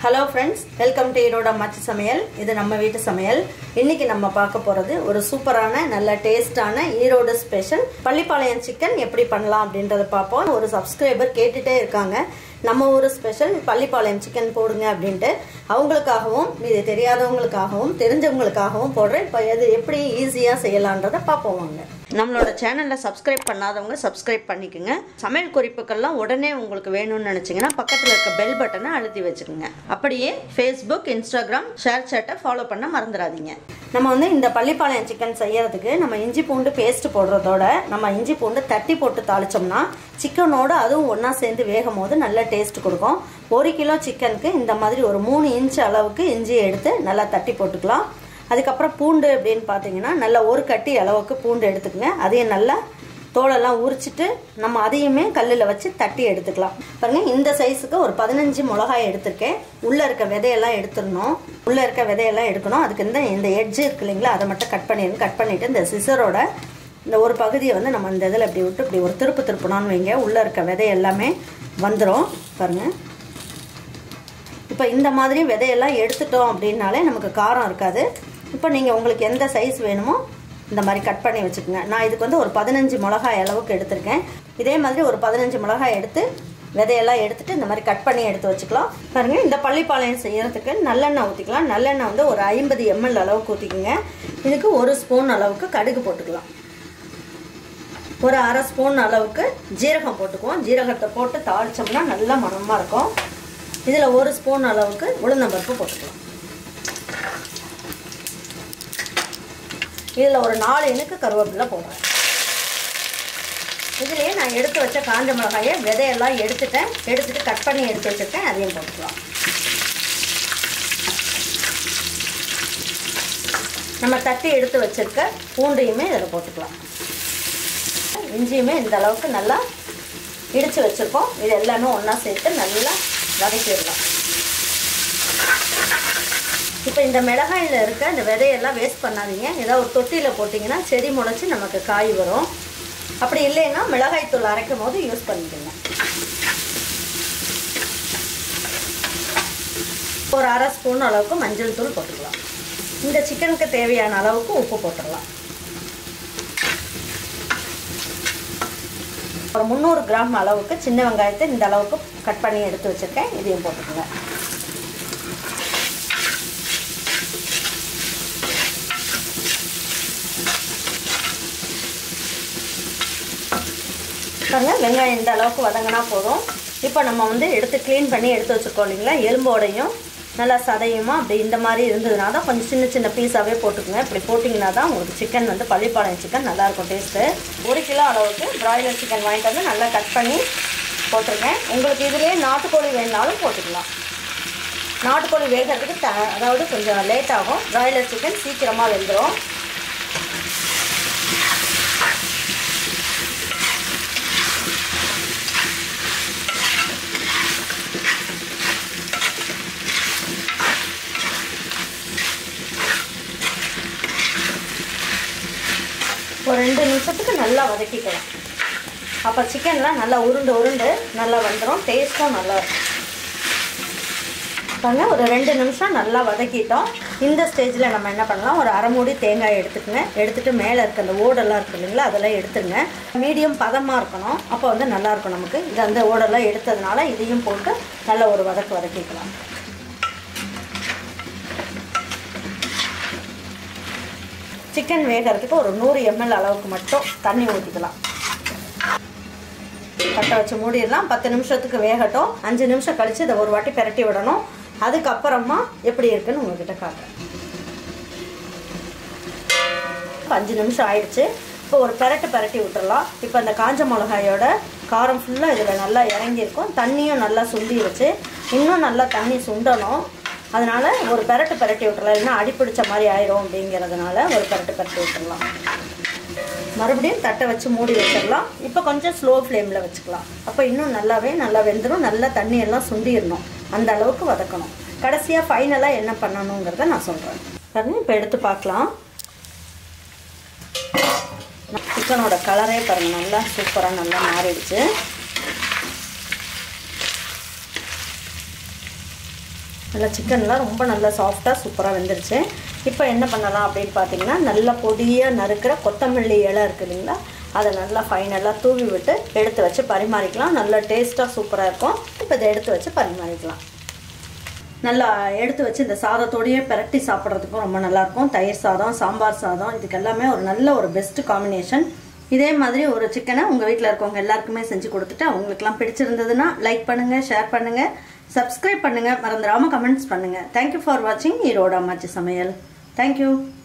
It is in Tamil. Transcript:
ஹலோ ஃப்ரெண்ட்ஸ் வெல்கம் டு ஈரோட மச்சி சமையல் இது நம்ம வீட்டு சமையல் இன்னைக்கு நம்ம பார்க்க போறது ஒரு சூப்பரான நல்ல டேஸ்டான ஈரோடு ஸ்பெஷல் பள்ளிப்பாளையம் சிக்கன் எப்படி பண்ணலாம் அப்படின்றத பார்ப்போம் ஒரு சப்ஸ்கிரைபர் கேட்டுட்டே இருக்காங்க நம்ம ஊர் ஸ்பெஷல் பள்ளிப்பாளையம் சிக்கன் போடுங்க அப்படின்ட்டு அவங்களுக்காகவும் இது தெரியாதவங்களுக்காகவும் தெரிஞ்சவங்களுக்காகவும் போடுறேன் இப்போ இது எப்படி ஈஸியாக செய்யலான்றதை பார்ப்போம் வாங்க நம்மளோட சேனலில் சப்ஸ்கிரைப் பண்ணாதவங்க சப்ஸ்கிரைப் பண்ணிக்கோங்க சமையல் குறிப்புகள்லாம் உடனே உங்களுக்கு வேணும்னு நினச்சிங்கன்னா பக்கத்தில் இருக்க பெல் பட்டனை அழுத்தி வச்சுக்கோங்க அப்படியே ஃபேஸ்புக் இன்ஸ்டாகிராம் ஷேர் சேட்டை ஃபாலோ பண்ண மறந்துடாதீங்க நம்ம வந்து இந்த பள்ளிப்பாளையம் சிக்கன் செய்யறதுக்கு நம்ம இஞ்சி பூண்டு பேஸ்ட் போடுறதோட நம்ம இஞ்சி பூண்டு தட்டி போட்டு தாளிச்சோம்னா சிக்கனோட அதுவும் ஒன்றா சேர்ந்து வேகும் போது நல்ல டேஸ்ட் கொடுக்கும் ஒரு கிலோ சிக்கனுக்கு இந்த மாதிரி ஒரு மூணு இன்ச் அளவுக்கு இஞ்சி எடுத்து நல்லா தட்டி போட்டுக்கலாம் அதுக்கப்புறம் பூண்டு அப்படின்னு பார்த்தீங்கன்னா நல்லா ஒரு கட்டி அளவுக்கு பூண்டு எடுத்துக்கங்க அதையும் நல்லா தோலெல்லாம் உரிச்சிட்டு நம்ம அதையுமே கல்லில் வச்சு தட்டி எடுத்துக்கலாம் பாருங்க இந்த சைஸுக்கு ஒரு பதினஞ்சு மிளகாய் எடுத்திருக்கேன் உள்ளே இருக்க விதையெல்லாம் எடுத்துடணும் உள்ளே இருக்க விதையெல்லாம் எடுக்கணும் அதுக்கு இந்த இந்த எட்ஜ் இருக்கு இல்லைங்களா அதை மட்டும் கட் பண்ணிடுங்க கட் பண்ணிவிட்டு இந்த சிசரோட இந்த ஒரு பகுதியை வந்து நம்ம இந்த இதில் இப்படி விட்டு இப்படி ஒரு திருப்பு திருப்பினோன்னு வைங்க உள்ளே இருக்க விதை எல்லாமே வந்துடும் பாருங்கள் இப்போ இந்த மாதிரி விதையெல்லாம் எடுத்துட்டோம் அப்படின்னாலே நமக்கு காரம் இருக்காது இப்போ நீங்கள் உங்களுக்கு எந்த சைஸ் வேணுமோ இந்த மாதிரி கட் பண்ணி வச்சுக்கோங்க நான் இதுக்கு வந்து ஒரு பதினஞ்சு மிளகாய் அளவுக்கு எடுத்திருக்கேன் இதே மாதிரி ஒரு பதினஞ்சு மிளகாய் எடுத்து விதையெல்லாம் எடுத்துட்டு இந்த மாதிரி கட் பண்ணி எடுத்து வச்சுக்கலாம் பாருங்கள் இந்த பள்ளிப்பாளையம் செய்யறதுக்கு நல்லெண்ணெய் ஊற்றிக்கலாம் நல்லெண்ணெய் வந்து ஒரு ஐம்பது எம்எல் அளவுக்கு ஊற்றிக்கோங்க இதுக்கு ஒரு ஸ்பூன் அளவுக்கு கடுகு போட்டுக்கலாம் ஒரு அரை ஸ்பூன் அளவுக்கு ஜீரகம் போட்டுக்குவோம் ஜீரகத்தை போட்டு தாளித்தோம்னா நல்லா மணமாக இருக்கும் இதில் ஒரு ஸ்பூன் அளவுக்கு உளுந்தம்பருப்பு போட்டுக்கலாம் இதில் ஒரு நாலு இனுக்கு கருவேப்பிலை போடுறேன் இதுலேயே நான் எடுத்து வச்ச காஞ்ச மிளகாயை விதையெல்லாம் எடுத்துட்டேன் எடுத்துட்டு கட் பண்ணி எடுத்து வச்சுருக்கேன் அதையும் போட்டுக்கலாம் நம்ம தட்டி எடுத்து வச்சிருக்க பூண்டையுமே இதில் போட்டுக்கலாம் இஞ்சியுமே இந்த அளவுக்கு நல்லா இடித்து வச்சுருக்கோம் இது எல்லாமே ஒன்றா சேர்த்து நல்லா வதக்கிடலாம் இப்போ இந்த மிளகாயில் இருக்க இந்த விதையெல்லாம் வேஸ்ட் பண்ணாதீங்க ஏதாவது ஒரு தொட்டியில் போட்டிங்கன்னா செடி முளைச்சி நமக்கு காய் வரும் அப்படி இல்லைன்னா மிளகாய் தூள் அரைக்கும் போது யூஸ் பண்ணிக்கோங்க ஒரு அரை ஸ்பூன் அளவுக்கு மஞ்சள் தூள் போட்டுக்கலாம் இந்த சிக்கனுக்கு தேவையான அளவுக்கு உப்பு போட்டுடலாம் ஒரு முந்நூறு கிராம் அளவுக்கு சின்ன வெங்காயத்தை இந்த அளவுக்கு கட் பண்ணி எடுத்து வச்சுருக்கேன் இதையும் போட்டுக்கோங்க பாருங்க வெங்காயம் இந்த அளவுக்கு வதங்கினா போதும் இப்போ நம்ம வந்து எடுத்து க்ளீன் பண்ணி எடுத்து வச்சுருக்கோம் இல்லைங்களா எலும்போடையும் நல்லா சதையுமா அப்படி இந்த மாதிரி இருந்ததுனா தான் கொஞ்சம் சின்ன சின்ன பீஸாகவே போட்டுக்கோங்க இப்படி போட்டிங்கன்னா தான் உங்களுக்கு சிக்கன் வந்து பள்ளிப்பாளையம் சிக்கன் நல்லாயிருக்கும் டேஸ்ட்டு ஒரு கிலோ அளவுக்கு பிராய்லர் சிக்கன் வாங்கிட்டு வந்து நல்லா கட் பண்ணி போட்டிருக்கேன் உங்களுக்கு இதுலேயே நாட்டுக்கோழி வேணுனாலும் போட்டுக்கலாம் நாட்டுக்கோழி வேகிறதுக்கு த அதாவது கொஞ்சம் லேட் ஆகும் பிராய்லர் சிக்கன் சீக்கிரமாக வெந்துடும் ஒரு ரெண்டு நிமிஷத்துக்கு நல்லா வதக்கிக்கலாம் அப்போ சிக்கன்லாம் நல்லா உருண்டு உருண்டு நல்லா வந்துடும் டேஸ்ட்டும் நல்லா இருக்கும் பாருங்க ஒரு ரெண்டு நிமிஷம் நல்லா வதக்கிட்டோம் இந்த ஸ்டேஜில் நம்ம என்ன பண்ணலாம் ஒரு அரை மூடி தேங்காய் எடுத்துக்கங்க எடுத்துகிட்டு மேலே இருக்க அந்த ஓடெல்லாம் இருக்கு இல்லைங்களா அதெல்லாம் எடுத்துங்க மீடியம் பதமாக இருக்கணும் அப்போ வந்து நல்லாயிருக்கும் நமக்கு இது அந்த ஓடெல்லாம் எடுத்ததுனால இதையும் போட்டு நல்லா ஒரு வதக்கு வதக்கிக்கலாம் சிக்கன் வேகிறதுக்கு ஒரு நூறு எம்எல் அளவுக்கு மட்டும் தண்ணி ஊற்றிக்கலாம் பட்டை வச்சு மூடிடலாம் பத்து நிமிஷத்துக்கு வேகட்டும் அஞ்சு நிமிஷம் கழித்து இதை ஒரு வாட்டி பெரட்டி விடணும் அதுக்கப்புறமா எப்படி இருக்குன்னு உங்ககிட்ட காட்டுறேன் அஞ்சு நிமிஷம் ஆயிடுச்சு இப்போ ஒரு பெரட்டு பெரட்டி விட்டுறலாம் இப்போ அந்த காஞ்ச மிளகாயோட காரம் ஃபுல்லாக இதில் நல்லா இறங்கியிருக்கும் தண்ணியும் நல்லா சுண்டிருச்சு இன்னும் நல்லா தண்ணி சுண்டணும் அதனால ஒரு பெரட்டு பெரட்டி விட்டுறலாம் இல்லைன்னா அடிப்பிடிச்ச மாதிரி ஆயிரும் அப்படிங்கிறதுனால ஒரு பெரட்டு பெரட்டி விட்டுறலாம் மறுபடியும் தட்டை வச்சு மூடி வச்சிடலாம் இப்போ கொஞ்சம் ஸ்லோ ஃப்ளேமில் வச்சுக்கலாம் அப்போ இன்னும் நல்லாவே நல்லா வெந்துடும் நல்லா தண்ணி எல்லாம் சுண்டிடணும் அந்த அளவுக்கு வதக்கணும் கடைசியாக ஃபைனலாக என்ன பண்ணணுங்கிறத நான் சொல்கிறேன் பாருங்க இப்போ எடுத்து பார்க்கலாம் சிக்கனோட கலரே பாருங்கள் நல்லா சூப்பராக நல்லா மாறிடுச்சு நல்லா சிக்கன்லாம் ரொம்ப நல்லா சாஃப்டாக சூப்பராக வெந்துருச்சு இப்போ என்ன பண்ணலாம் அப்படின்னு பார்த்தீங்கன்னா நல்லா பொடியாக நறுக்கிற கொத்தமல்லி இலை இருக்குது இல்லைங்களா அதை நல்லா ஃபைனலாக தூவி விட்டு எடுத்து வச்சு பரிமாறிக்கலாம் நல்லா டேஸ்ட்டாக சூப்பராக இருக்கும் இப்போ இதை எடுத்து வச்சு பரிமாறிக்கலாம் நல்லா எடுத்து வச்சு இந்த சாதத்தோடையே பிரட்டி சாப்பிட்றதுக்கும் ரொம்ப நல்லாயிருக்கும் தயிர் சாதம் சாம்பார் சாதம் இதுக்கு எல்லாமே ஒரு நல்ல ஒரு பெஸ்ட் காம்பினேஷன் இதே மாதிரி ஒரு சிக்கனை உங்கள் வீட்டில் இருக்கவங்க எல்லாருக்குமே செஞ்சு கொடுத்துட்டு அவங்களுக்குலாம் பிடிச்சிருந்ததுன்னா லைக் பண்ணுங்கள் ஷேர் பண்ணுங்கள் சப்ஸ்கிரைப் பண்ணுங்கள் மறந்துடாமல் கமெண்ட்ஸ் பண்ணுங்கள் தேங்க்யூ ஃபார் வாட்சிங் ஈரோடு அம்மாச்சி சமையல் தேங்க்யூ